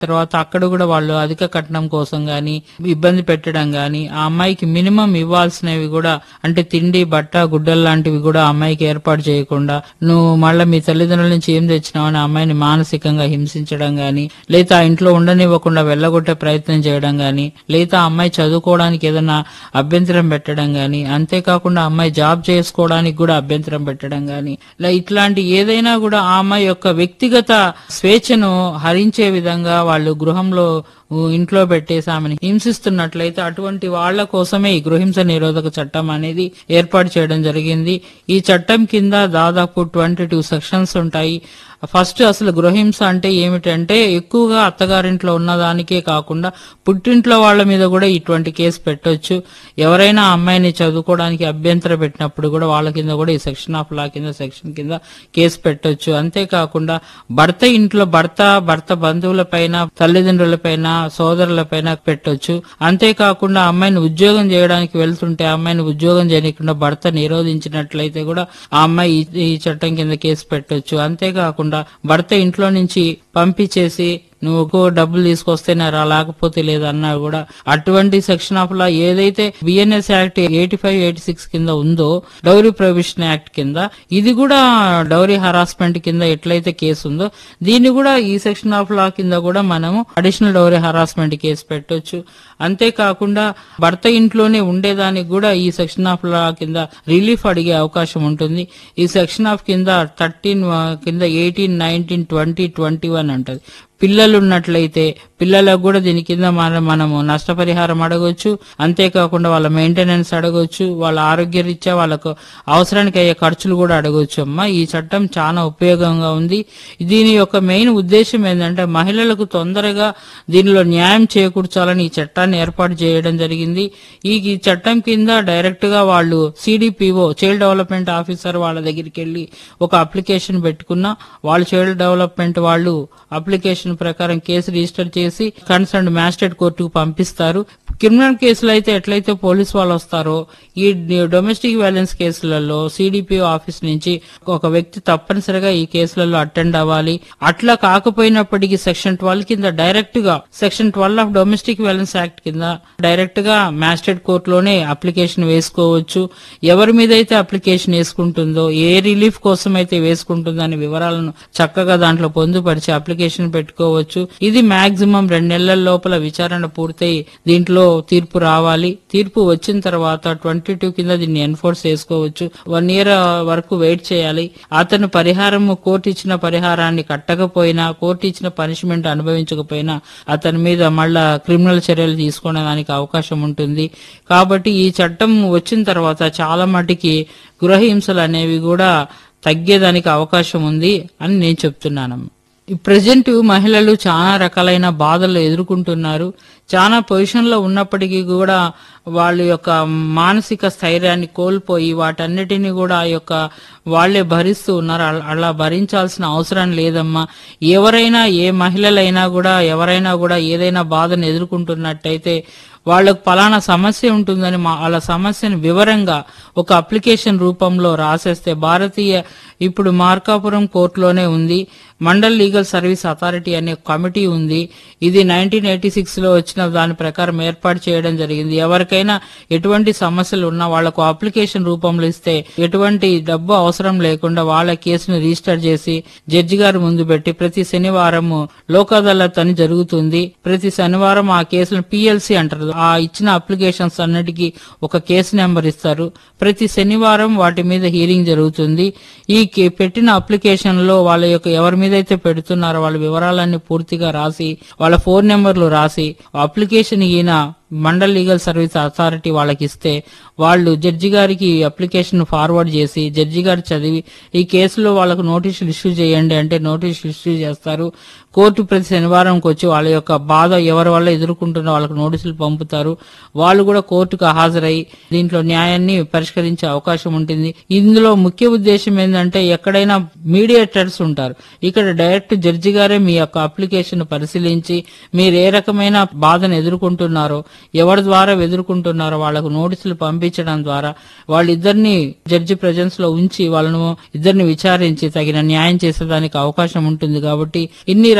తర్వాత అక్కడ కూడా వాళ్ళు అధిక కట్నం కోసం గాని ఇబ్బంది పెట్టడం గాని ఆ అమ్మాయికి మినిమం ఇవ్వాల్సినవి కూడా అంటే తిండి బట్ట గుడ్డలు లాంటివి కూడా ఆ అమ్మాయికి ఏర్పాటు చేయకుండా నువ్వు మళ్ళీ మీ తల్లిదండ్రుల నుంచి ఏం తెచ్చినావని ఆ అమ్మాయిని మానసికంగా హింసించడం గాని లేదా ఆ ఇంట్లో ఉండనివ్వకుండా వెళ్ళగొట్టే ప్రయత్నం చేయడం గాని లేదా ఆ అమ్మాయి చదువుకోవడానికి ఏదైనా అభ్యంతరం పెట్టడం గాని అంతేకాకుండా ఆ అమ్మాయి జాబ్ చేసుకోవడానికి కూడా అభ్యంతరం పెట్టడం గాని ఇలా ఇట్లాంటి ఏదైనా కూడా ఆ అమ్మాయి యొక్క వ్యక్తిగత స్వేచ్ఛను హరించే విధంగా వాళ్ళు గృహంలో ఊ, ఇంట్లో పెట్టేసి ఆమెను హింసిస్తున్నట్లయితే అటువంటి వాళ్ళ కోసమే ఈ గృహింస నిరోధక చట్టం అనేది ఏర్పాటు చేయడం జరిగింది ఈ చట్టం కింద దాదాపు ట్వంటీ టూ సెక్షన్స్ ఉంటాయి ఫస్ట్ అసలు గృహింస అంటే ఏమిటంటే ఎక్కువగా అత్తగారింట్లో ఉన్నదానికే కాకుండా పుట్టింట్లో వాళ్ళ మీద కూడా ఇటువంటి కేసు పెట్టొచ్చు ఎవరైనా ఆ అమ్మాయిని చదువుకోవడానికి అభ్యంతరం పెట్టినప్పుడు కూడా వాళ్ళ కింద కూడా ఈ సెక్షన్ ఆఫ్ లా కింద సెక్షన్ కింద కేసు పెట్టొచ్చు అంతేకాకుండా భర్త ఇంట్లో భర్త భర్త బంధువుల పైన తల్లిదండ్రుల పైన సోదరుల పైన పెట్టొచ్చు అంతేకాకుండా ఆ అమ్మాయిని ఉద్యోగం చేయడానికి వెళ్తుంటే ఆ అమ్మాయిని ఉద్యోగం చేయకుండా భర్త నిరోధించినట్లయితే కూడా ఆ అమ్మాయి ఈ- ఈ చట్టం కింద కేసు పెట్టొచ్చు అంతేకాకుండా భర్త ఇంట్లో నుంచి పంపించేసి నువ్వు డబ్బులు తీసుకొస్తేనే రా లేకపోతే లేదన్నా కూడా అటువంటి సెక్షన్ ఆఫ్ లా ఏదైతే BNS act eighty five eighty six కింద ఉందో డౌరీ ప్రొవిషన్ యాక్ట్ కింద ఇది కూడా డౌరీ హరాస్మెంట్ కింద ఎట్లయితే కేసు ఉందో దీన్ని కూడా ఈ సెక్షన్ ఆఫ్ లా కింద కూడా మనము అడిషనల్ డౌరీ హరాస్మెంట్ కేసు పెట్టొచ్చు అంతేకాకుండా భర్త ఇంట్లోనే ఉండేదానికి కూడా ఈ సెక్షన్ ఆఫ్ లా కింద రిలీఫ్ అడిగే అవకాశం ఉంటుంది ఈ సెక్షన్ ఆఫ్ కింద థర్టీన్ కింద eighteen nineteen twenty twenty one అంటది పిల్లలు ఉన్నట్లయితే పిల్లలకు కూడా దీని కింద మనం మనము నష్టపరిహారం అడగొచ్చు అంతేకాకుండా వాళ్ళ మెయింటెనెన్స్ అడగొచ్చు వాళ్ళ ఆరోగ్య రీత్యా వాళ్ళకు అవసరానికి అయ్యే ఖర్చులు కూడా అడగొచ్చు అమ్మా ఈ చట్టం చాలా ఉపయోగంగా ఉంది దీని యొక్క మెయిన్ ఉద్దేశం ఏంటంటే మహిళలకు తొందరగా దీనిలో న్యాయం చేకూర్చాలని ఈ చట్టాన్ని ఏర్పాటు చేయడం జరిగింది ఈ ఈ చట్టం కింద డైరెక్ట్ గా వాళ్ళు సిడిపిఓ చైల్డ్ డెవలప్మెంట్ ఆఫీసర్ వాళ్ళ దగ్గరికి వెళ్ళి ఒక అప్లికేషన్ పెట్టుకున్నా వాళ్ళు చైల్డ్ డెవలప్మెంట్ వాళ్ళు అప్లికేషన్ ప్రకారం కేసు రిజిస్టర్ చేసి కన్సర్న్ మ్యాజిస్ట్రేట్ కోర్టుకు పంపిస్తారు క్రిమినల్ కేసులు అయితే ఎట్లయితే పోలీస్ వాళ్ళు వస్తారో ఈ డొమెస్టిక్ వైలెన్స్ కేసులలో సిడిపిఓ ఆఫీస్ నుంచి ఒక వ్యక్తి తప్పనిసరిగా ఈ కేసులలో అటెండ్ అవ్వాలి అట్లా కాకపోయినప్పటికీ సెక్షన్ ట్వెల్వ్ కింద డైరెక్ట్ గా section twelve of domestic violence act కింద డైరెక్ట్ గా మ్యాజిస్ట్రేట్ కోర్టులోనే అప్లికేషన్ వేసుకోవచ్చు ఎవరి మీద అయితే అప్లికేషన్ వేసుకుంటుందో ఏ రిలీఫ్ కోసం అయితే వేసుకుంటుందో అనే వివరాలను చక్కగా దాంట్లో పొందుపరిచి అప్లికేషన్ పెట్టుకోవచ్చు ఇది మాక్సిమం రెండు నెలల లోపల విచారణ పూర్తయి దీంట్లో తీర్పు రావాలి తీర్పు వచ్చిన తర్వాత ట్వంటీ టూ కింద దీన్ని ఎన్ఫోర్స్ చేసుకోవచ్చు వన్ ఇయర్ వరకు వెయిట్ చేయాలి అతను పరిహారం కోర్టు ఇచ్చిన పరిహారాన్ని కట్టకపోయినా కోర్టు ఇచ్చిన పనిష్మెంట్ అనుభవించకపోయినా అతని మీద మళ్ళా క్రిమినల్ చర్యలు తీసుకోవడానికి అవకాశం ఉంటుంది కాబట్టి ఈ చట్టం వచ్చిన తర్వాత చాలా మటుకి గృహహింసలు అనేవి కూడా తగ్గేదానికి అవకాశం ఉంది అని నేను చెప్తున్నానమ్మా ఈ ప్రజెంట్ మహిళలు చాలా రకాలైన బాధలు ఎదుర్కొంటున్నారు చాలా పొజిషన్ లో ఉన్నప్పటికీ కూడా వాళ్ళ యొక్క మానసిక స్థైర్యాన్ని కోల్పోయి వాటన్నిటిని కూడా ఆ యొక్క వాళ్లే భరిస్తూ ఉన్నారు అల- అలా భరించాల్సిన అవసరం లేదమ్మా ఎవరైనా ఏ మహిళలైనా కూడా ఎవరైనా కూడా ఏదైనా బాధను ఎదుర్కొంటున్నట్టయితే వాళ్ళకు పలానా సమస్య ఉంటుందని మా వాళ్ళ సమస్యను వివరంగా ఒక అప్లికేషన్ రూపంలో రాసేస్తే భారతీయ ఇప్పుడు మార్కాపురం కోర్టులోనే ఉంది మండల్ లీగల్ సర్వీస్ అథారిటీ అనే కమిటీ ఉంది ఇది నైన్టీన్ ఎయిటీ సిక్స్ లో వచ్చిన దాని ప్రకారం ఏర్పాటు చేయడం జరిగింది ఎవరికైనా ఎటువంటి సమస్యలు ఉన్నా వాళ్లకు అప్లికేషన్ రూపంలో ఇస్తే ఎటువంటి డబ్బు అవసరం లేకుండా వాళ్ళ కేసును రిజిస్టర్ చేసి జడ్జి గారి ముందు పెట్టి ప్రతి శనివారం లోక్ అదాలత్ అని జరుగుతుంది ప్రతి శనివారం ఆ కేసులను పిఎల్సి అంటారు ఆ ఇచ్చిన అప్లికేషన్స్ అన్నిటికీ ఒక కేసు నెంబర్ ఇస్తారు ప్రతి శనివారం వాటి మీద హీరింగ్ జరుగుతుంది ఈ కే- పెట్టిన అప్లికేషన్ లో వాళ్ళ యొక్క ఎవరి మీద అయితే పెడుతున్నారో వాళ్ళ వివరాలన్నీ పూర్తిగా రాసి వాళ్ళ ఫోన్ నెంబర్లు రాసి అప్లికేషన్ ఈయన మండల్ లీగల్ సర్వీస్ అథారిటీ వాళ్ళకి ఇస్తే వాళ్ళు జడ్జి గారికి అప్లికేషన్ ఫార్వర్డ్ చేసి జడ్జి గారు చదివి ఈ కేసులో వాళ్ళకు నోటీసులు ఇష్యూ చేయండి అంటే నోటీసులు ఇష్యూ చేస్తారు కోర్టు ప్రతి శనివారంకి వచ్చి వాళ్ళ యొక్క బాధ ఎవరి వల్ల ఎదుర్కొంటున్న వాళ్ళకు నోటీసులు పంపుతారు వాళ్ళు కూడా కోర్టుకు హాజరై దీంట్లో న్యాయాన్ని పరిష్కరించే అవకాశం ఉంటుంది ఇందులో ముఖ్య ఉద్దేశం ఏంటంటే ఎక్కడైనా మీడియేటర్స్ ఉంటారు ఇక్కడ డైరెక్ట్ జడ్జి గారే మీ యొక్క అప్లికేషన్ పరిశీలించి మీరు ఏ రకమైన బాధను ఎదుర్కొంటున్నారో ఎవరి ద్వారా ఎదుర్కొంటున్నారో వాళ్ళకు నోటీసులు పంపించడం ద్వారా వాళ్ళిద్దరిని జడ్జి ప్రజెన్స్ లో ఉంచి వాళ్ళను ఇద్దరిని విచారించి తగిన న్యాయం చేసేదానికి అవకాశం ఉంటుంది కాబట్టి ఇన్ని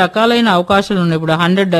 రకాలైన అవకాశాలు ఉన్నాయి ఇప్పుడు హండ్రెడ్